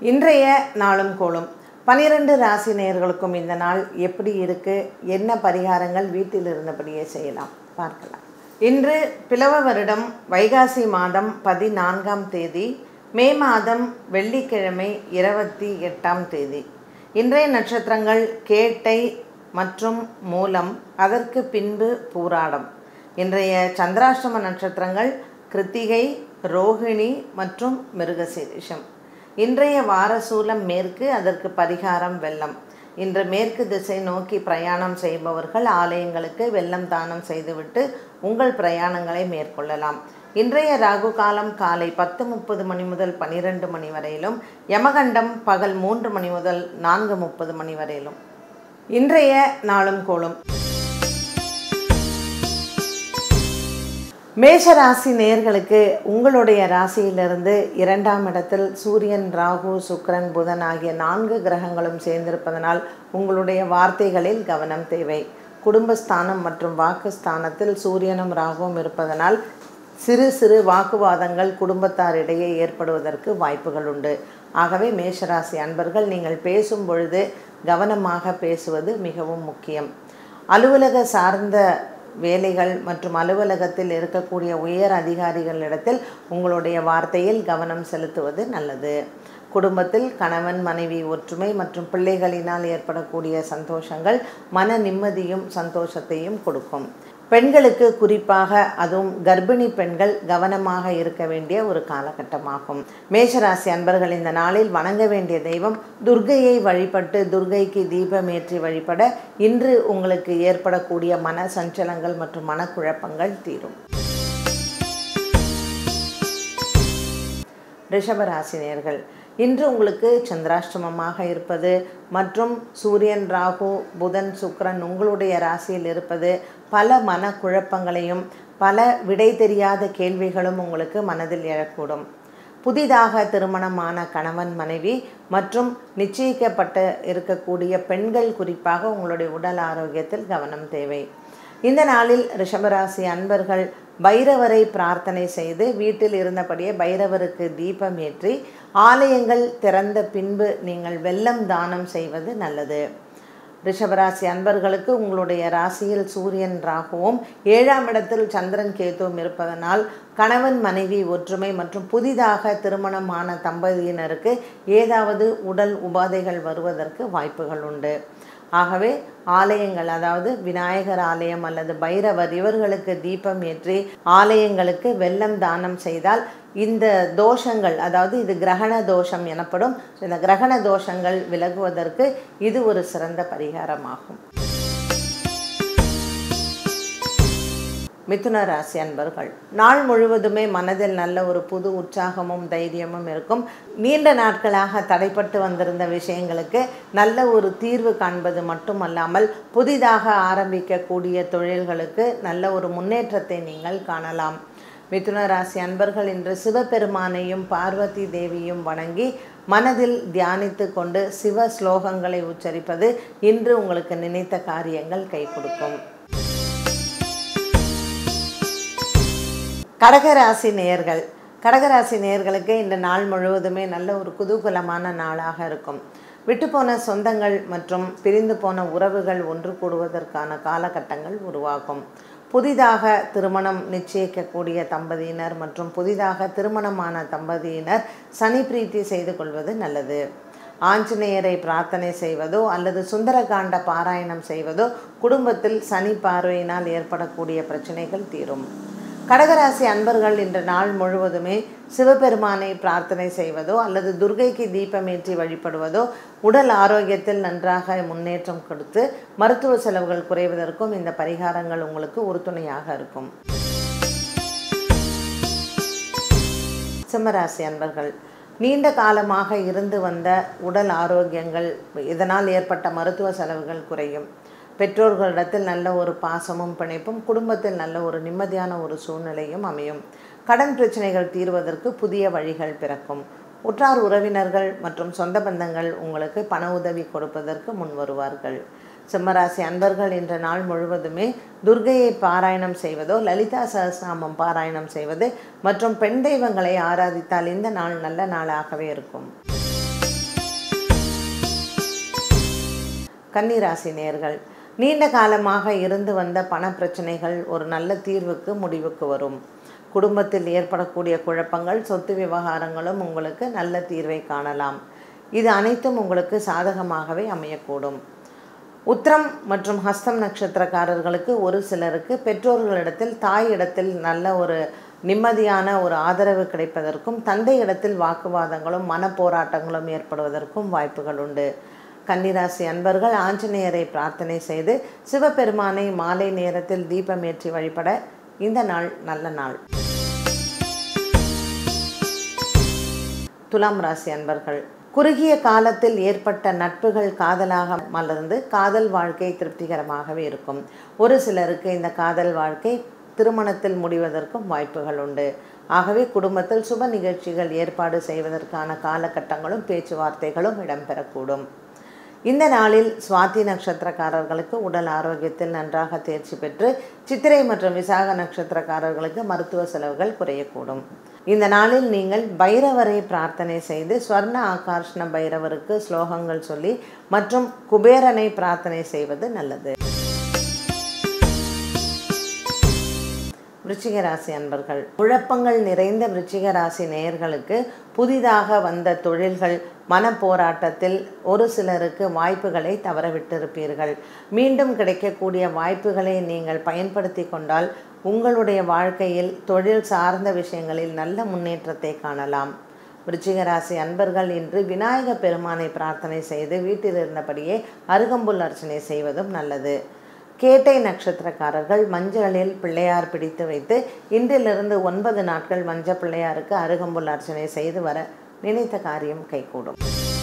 இன்றைய நாளும் கோளும் பனிரெண்டு ராசி நேயர்களுக்கும் இந்த நாள் எப்படி இருக்கு என்ன பரிகாரங்கள் வீட்டில் இருந்தபடியே செய்யலாம் பார்க்கலாம் இன்று பிளவ வருடம் வைகாசி மாதம் பதினான்காம் தேதி மே மாதம் வெள்ளிக்கிழமை இருபத்தி எட்டாம் தேதி இன்றைய நட்சத்திரங்கள் கேட்டை மற்றும் மூலம் அதற்கு பின்பு பூராடம் இன்றைய சந்திராஷ்டம நட்சத்திரங்கள் கிருத்திகை ரோகிணி மற்றும் மிருகசீரிஷம் இன்றைய வாரசூலம் மேற்கு அதற்கு பரிகாரம் வெள்ளம் இன்று மேற்கு திசை நோக்கி பிரயாணம் செய்பவர்கள் ஆலயங்களுக்கு வெள்ளம் தானம் செய்துவிட்டு உங்கள் பிரயாணங்களை மேற்கொள்ளலாம் இன்றைய ராகு காலம் காலை பத்து முப்பது மணி முதல் பனிரெண்டு மணி வரையிலும் யமகண்டம் பகல் மூன்று மணி முதல் நான்கு முப்பது மணி வரையிலும் இன்றைய நாளும் கோளும் மேஷ ராசி நேர்களுக்கு உங்களுடைய ராசியிலிருந்து இரண்டாம் இடத்தில் சூரியன் ராகு சுக்கிரன் புதன் ஆகிய நான்கு கிரகங்களும் சேர்ந்திருப்பதனால் உங்களுடைய வார்த்தைகளில் கவனம் தேவை குடும்பஸ்தானம் மற்றும் வாக்குஸ்தானத்தில் சூரியனும் ராகுவும் இருப்பதனால் சிறு சிறு வாக்குவாதங்கள் குடும்பத்தாரிடையே ஏற்படுவதற்கு வாய்ப்புகள் உண்டு ஆகவே மேஷராசி அன்பர்கள் நீங்கள் பேசும் பொழுது கவனமாக பேசுவது மிகவும் முக்கியம் அலுவலக சார்ந்த வேலைகள் மற்றும் அலுவலகத்தில் இருக்கக்கூடிய உயர் அதிகாரிகளிடத்தில் உங்களுடைய வார்த்தையில் கவனம் செலுத்துவது நல்லது குடும்பத்தில் கணவன் மனைவி ஒற்றுமை மற்றும் பிள்ளைகளினால் ஏற்படக்கூடிய சந்தோஷங்கள் மன நிம்மதியும் சந்தோஷத்தையும் கொடுக்கும் பெண்களுக்கு குறிப்பாக அதுவும் கர்ப்பிணி பெண்கள் கவனமாக இருக்க வேண்டிய ஒரு காலகட்டமாகும் மேஷராசி அன்பர்கள் இந்த நாளில் வணங்க வேண்டிய தெய்வம் துர்கையை வழிபட்டு துர்கைக்கு தீபம் ஏற்றி வழிபட இன்று உங்களுக்கு ஏற்படக்கூடிய மன சஞ்சலங்கள் மற்றும் மனக்குழப்பங்கள் தீரும் ரிஷபராசினியர்கள் இன்று உங்களுக்கு சந்திராஷ்டமமாக இருப்பது மற்றும் சூரியன் ராகு புதன் சுக்கரன் உங்களுடைய ராசியில் இருப்பது பல மனக்குழப்பங்களையும் பல விடை தெரியாத கேள்விகளும் உங்களுக்கு மனதில் எழக்கூடும் புதிதாக திருமணமான கணவன் மனைவி மற்றும் நிச்சயிக்கப்பட்டு இருக்கக்கூடிய பெண்கள் குறிப்பாக உங்களுடைய உடல் ஆரோக்கியத்தில் கவனம் தேவை இந்த நாளில் ரிஷபராசி அன்பர்கள் பைரவரை பிரார்த்தனை செய்து வீட்டில் இருந்தபடியே பைரவருக்கு தீபம் ஏற்றி ஆலயங்கள் திறந்த பின்பு நீங்கள் வெள்ளம் தானம் செய்வது நல்லது ரிஷபராசி அன்பர்களுக்கு உங்களுடைய ராசியில் சூரியன் ராகுவும் ஏழாம் இடத்தில் சந்திரன் கேத்துவும் இருப்பதனால் கணவன் மனைவி ஒற்றுமை மற்றும் புதிதாக திருமணமான தம்பதியினருக்கு ஏதாவது உடல் உபாதைகள் வருவதற்கு வாய்ப்புகள் உண்டு ஆகவே ஆலயங்கள் அதாவது விநாயகர் ஆலயம் அல்லது பைரவர் இவர்களுக்கு தீபம் ஏற்றி ஆலயங்களுக்கு வெள்ளம் தானம் செய்தால் இந்த தோஷங்கள் அதாவது இது கிரகண தோஷம் எனப்படும் இந்த கிரகண தோஷங்கள் விலகுவதற்கு இது ஒரு சிறந்த பரிகாரமாகும் மிதுன ராசி அன்பர்கள் நாள் முழுவதுமே மனதில் நல்ல ஒரு புது உற்சாகமும் தைரியமும் இருக்கும் நீண்ட நாட்களாக தடைப்பட்டு வந்திருந்த விஷயங்களுக்கு நல்ல ஒரு தீர்வு காண்பது மட்டுமல்லாமல் புதிதாக ஆரம்பிக்கக்கூடிய தொழில்களுக்கு நல்ல ஒரு முன்னேற்றத்தை நீங்கள் காணலாம் மிதுன ராசி அன்பர்கள் இன்று சிவபெருமானையும் பார்வதி தேவியும் வணங்கி மனதில் தியானித்து கொண்டு சிவ ஸ்லோகங்களை உச்சரிப்பது இன்று உங்களுக்கு நினைத்த காரியங்கள் கை கொடுக்கும் கடகராசி நேயர்கள் கடகராசி நேயர்களுக்கு இந்த நாள் முழுவதுமே நல்ல ஒரு குதூகலமான நாளாக இருக்கும் விட்டுப்போன சொந்தங்கள் மற்றும் பிரிந்து போன உறவுகள் ஒன்று கூடுவதற்கான காலகட்டங்கள் உருவாகும் புதிதாக திருமணம் நிச்சயிக்கக்கூடிய தம்பதியினர் மற்றும் புதிதாக திருமணமான தம்பதியினர் சனி பிரீத்தி செய்து கொள்வது நல்லது ஆஞ்சநேயரை பிரார்த்தனை செய்வதோ அல்லது சுந்தரகாண்ட பாராயணம் செய்வதோ குடும்பத்தில் சனி பார்வையினால் ஏற்படக்கூடிய பிரச்சனைகள் தீரும் கடகராசி அன்பர்கள் இன்று நாள் முழுவதுமே சிவபெருமானை பிரார்த்தனை செய்வதோ அல்லது துர்கைக்கு தீபமேற்றி வழிபடுவதோ உடல் ஆரோக்கியத்தில் நன்றாக முன்னேற்றம் கொடுத்து மருத்துவ செலவுகள் குறைவதற்கும் இந்த பரிகாரங்கள் உங்களுக்கு உறுதுணையாக இருக்கும் சிம்மராசி அன்பர்கள் நீண்ட காலமாக இருந்து வந்த உடல் ஆரோக்கியங்கள் இதனால் ஏற்பட்ட மருத்துவ செலவுகள் குறையும் பெற்றோர்களிடத்தில் நல்ல ஒரு பாசமும் பிணைப்பும் குடும்பத்தில் நல்ல ஒரு நிம்மதியான ஒரு சூழ்நிலையும் அமையும் கடன் பிரச்சனைகள் தீர்வதற்கு புதிய வழிகள் பிறக்கும் உற்றார் உறவினர்கள் மற்றும் சொந்த பந்தங்கள் உங்களுக்கு பண உதவி கொடுப்பதற்கு முன் வருவார்கள் சிம்மராசி அன்பர்கள் இன்ற நாள் முழுவதுமே துர்கையை பாராயணம் செய்வதோ லலிதா சகஸ்நாமம் பாராயணம் செய்வது மற்றும் பெண் தெய்வங்களை ஆராதித்தால் இந்த நாள் நல்ல நாளாகவே இருக்கும் கன்னிராசி நேர்கள் நீண்ட காலமாக இருந்து வந்த பண பிரச்சனைகள் ஒரு நல்ல தீர்வுக்கு முடிவுக்கு வரும் குடும்பத்தில் ஏற்படக்கூடிய குழப்பங்கள் சொத்து விவகாரங்களும் உங்களுக்கு நல்ல தீர்வை காணலாம் இது அனைத்தும் உங்களுக்கு சாதகமாகவே அமையக்கூடும் உத்திரம் மற்றும் ஹஸ்தம் நட்சத்திரக்காரர்களுக்கு ஒரு சிலருக்கு பெற்றோர்களிடத்தில் தாய் இடத்தில் நல்ல ஒரு நிம்மதியான ஒரு ஆதரவு கிடைப்பதற்கும் தந்தை இடத்தில் வாக்குவாதங்களும் மனப்போராட்டங்களும் ஏற்படுவதற்கும் வாய்ப்புகள் உண்டு கன்னிராசி அன்பர்கள் ஆஞ்சநேயரை பிரார்த்தனை செய்து சிவபெருமானை மாலை நேரத்தில் தீபமேற்றி வழிபட இந்த நாள் நல்ல நாள் துலாம் ராசி அன்பர்கள் குறுகிய காலத்தில் ஏற்பட்ட நட்புகள் காதலாக மலர்ந்து காதல் வாழ்க்கை திருப்திகரமாகவே இருக்கும் ஒரு சிலருக்கு இந்த காதல் வாழ்க்கை திருமணத்தில் முடிவதற்கும் வாய்ப்புகள் உண்டு ஆகவே குடும்பத்தில் சுப நிகழ்ச்சிகள் ஏற்பாடு செய்வதற்கான காலகட்டங்களும் பேச்சுவார்த்தைகளும் இடம்பெறக்கூடும் இந்த நாளில் சுவாதி நட்சத்திரக்காரர்களுக்கு உடல் ஆரோக்கியத்தில் நன்றாக தேர்ச்சி பெற்று சித்திரை மற்றும் விசாக நட்சத்திரக்காரர்களுக்கு மருத்துவ செலவுகள் குறையக்கூடும் இந்த நாளில் நீங்கள் பைரவரை பிரார்த்தனை செய்து ஸ்வர்ண ஆகர்ஷ்ண பைரவருக்கு ஸ்லோகங்கள் சொல்லி மற்றும் குபேரனை பிரார்த்தனை செய்வது நல்லது விருச்சிக ராசி அன்பர்கள் குழப்பங்கள் நிறைந்த விருச்சிக ராசி நேயர்களுக்கு புதிதாக வந்த தொழில்கள் மனப்போராட்டத்தில் ஒரு சிலருக்கு வாய்ப்புகளை தவறவிட்டிருப்பீர்கள் மீண்டும் கிடைக்கக்கூடிய வாய்ப்புகளை நீங்கள் பயன்படுத்தி கொண்டால் உங்களுடைய வாழ்க்கையில் தொழில் சார்ந்த விஷயங்களில் நல்ல முன்னேற்றத்தை காணலாம் விருச்சிக ராசி அன்பர்கள் இன்று விநாயக பெருமானை பிரார்த்தனை செய்து வீட்டில் இருந்தபடியே அருகம்புல் அர்ச்சனை செய்வதும் நல்லது கேட்டை நட்சத்திரக்காரர்கள் மஞ்சளில் பிள்ளையார் பிடித்து வைத்து இன்றிலிருந்து ஒன்பது நாட்கள் மஞ்ச பிள்ளையாருக்கு அருகம்புல் அர்ச்சனை செய்து வர நினைத்த காரியம் கைகூடும்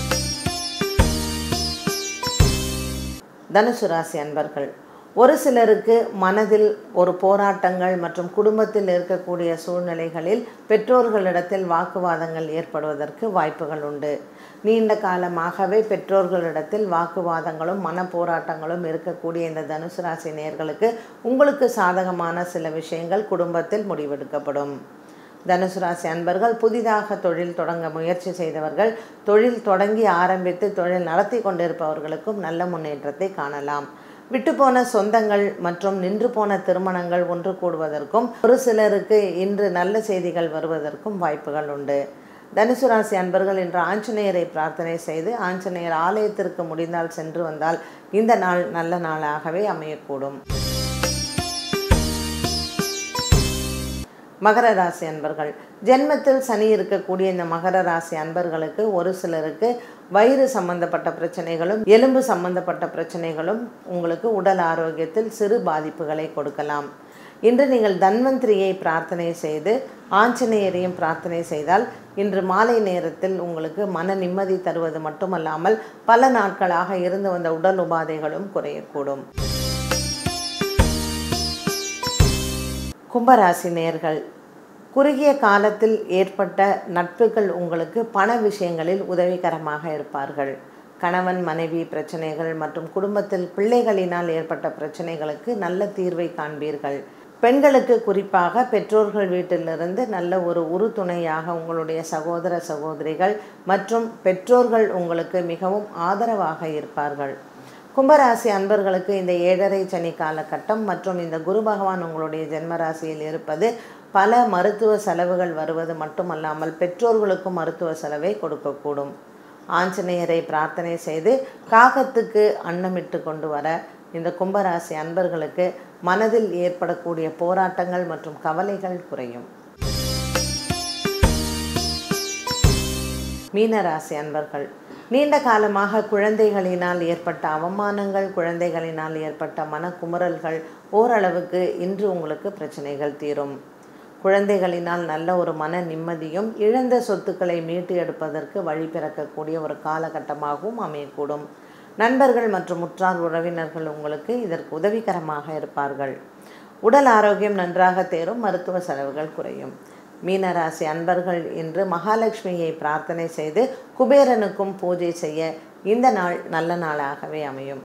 தனுசு ராசி அன்பர்கள் ஒரு சிலருக்கு மனதில் ஒரு போராட்டங்கள் மற்றும் குடும்பத்தில் இருக்கக்கூடிய சூழ்நிலைகளில் பெற்றோர்களிடத்தில் வாக்குவாதங்கள் ஏற்படுவதற்கு வாய்ப்புகள் உண்டு நீண்ட காலமாகவே பெற்றோர்களிடத்தில் வாக்குவாதங்களும் மன போராட்டங்களும் இருக்கக்கூடிய இந்த தனுசு ராசி நேர்களுக்கு உங்களுக்கு சாதகமான சில விஷயங்கள் குடும்பத்தில் முடிவெடுக்கப்படும் தனுசு ராசி அன்பர்கள் புதிதாக தொழில் தொடங்க முயற்சி செய்தவர்கள் தொழில் தொடங்கி ஆரம்பித்து தொழில் நடத்தி கொண்டிருப்பவர்களுக்கும் நல்ல முன்னேற்றத்தை காணலாம் விட்டுப்போன சொந்தங்கள் மற்றும் நின்று போன திருமணங்கள் ஒன்று கூடுவதற்கும் ஒரு சிலருக்கு இன்று நல்ல செய்திகள் வருவதற்கும் வாய்ப்புகள் உண்டு தனுசு ராசி அன்பர்கள் இன்று ஆஞ்சநேயரை பிரார்த்தனை செய்து ஆஞ்சநேயர் ஆலயத்திற்கு முடிந்தால் சென்று வந்தால் இந்த நாள் நல்ல நாளாகவே அமையக்கூடும் மகர ராசி அன்பர்கள் ஜென்மத்தில் சனி இருக்கக்கூடிய இந்த மகர ராசி அன்பர்களுக்கு ஒரு சிலருக்கு வயிறு சம்பந்தப்பட்ட பிரச்சனைகளும் எலும்பு சம்பந்தப்பட்ட பிரச்சனைகளும் உங்களுக்கு உடல் ஆரோக்கியத்தில் சிறு பாதிப்புகளை கொடுக்கலாம் இன்று நீங்கள் தன்வந்திரியை பிரார்த்தனை செய்து ஆஞ்சநேயரையும் பிரார்த்தனை செய்தால் இன்று மாலை நேரத்தில் உங்களுக்கு மன நிம்மதி தருவது மட்டுமல்லாமல் பல நாட்களாக இருந்து வந்த உடல் உபாதைகளும் குறையக்கூடும் கும்பராசி நேர்கள் குறுகிய காலத்தில் ஏற்பட்ட நட்புகள் உங்களுக்கு பண விஷயங்களில் உதவிகரமாக இருப்பார்கள் கணவன் மனைவி பிரச்சனைகள் மற்றும் குடும்பத்தில் பிள்ளைகளினால் ஏற்பட்ட பிரச்சனைகளுக்கு நல்ல தீர்வை காண்பீர்கள் பெண்களுக்கு குறிப்பாக பெற்றோர்கள் வீட்டிலிருந்து நல்ல ஒரு உறுதுணையாக உங்களுடைய சகோதர சகோதரிகள் மற்றும் பெற்றோர்கள் உங்களுக்கு மிகவும் ஆதரவாக இருப்பார்கள் கும்பராசி அன்பர்களுக்கு இந்த ஏழரை சனி காலகட்டம் மற்றும் இந்த குரு பகவான் உங்களுடைய ஜென்மராசியில் இருப்பது பல மருத்துவ செலவுகள் வருவது மட்டுமல்லாமல் பெற்றோர்களுக்கும் மருத்துவ செலவை கொடுக்கக்கூடும் ஆஞ்சநேயரை பிரார்த்தனை செய்து காகத்துக்கு அன்னமிட்டு கொண்டு வர இந்த கும்பராசி அன்பர்களுக்கு மனதில் ஏற்படக்கூடிய போராட்டங்கள் மற்றும் கவலைகள் குறையும் மீனராசி அன்பர்கள் நீண்ட காலமாக குழந்தைகளினால் ஏற்பட்ட அவமானங்கள் குழந்தைகளினால் ஏற்பட்ட மனக்குமுறல்கள் ஓரளவுக்கு இன்று உங்களுக்கு பிரச்சனைகள் தீரும் குழந்தைகளினால் நல்ல ஒரு மன நிம்மதியும் இழந்த சொத்துக்களை மீட்டு எடுப்பதற்கு வழி பிறக்கக்கூடிய ஒரு காலகட்டமாகவும் அமையக்கூடும் நண்பர்கள் மற்றும் உற்றார் உறவினர்கள் உங்களுக்கு இதற்கு உதவிகரமாக இருப்பார்கள் உடல் ஆரோக்கியம் நன்றாக தேரும் மருத்துவ செலவுகள் குறையும் மீனராசி அன்பர்கள் இன்று மகாலட்சுமியை பிரார்த்தனை செய்து குபேரனுக்கும் பூஜை செய்ய இந்த நாள் நல்ல நாளாகவே அமையும்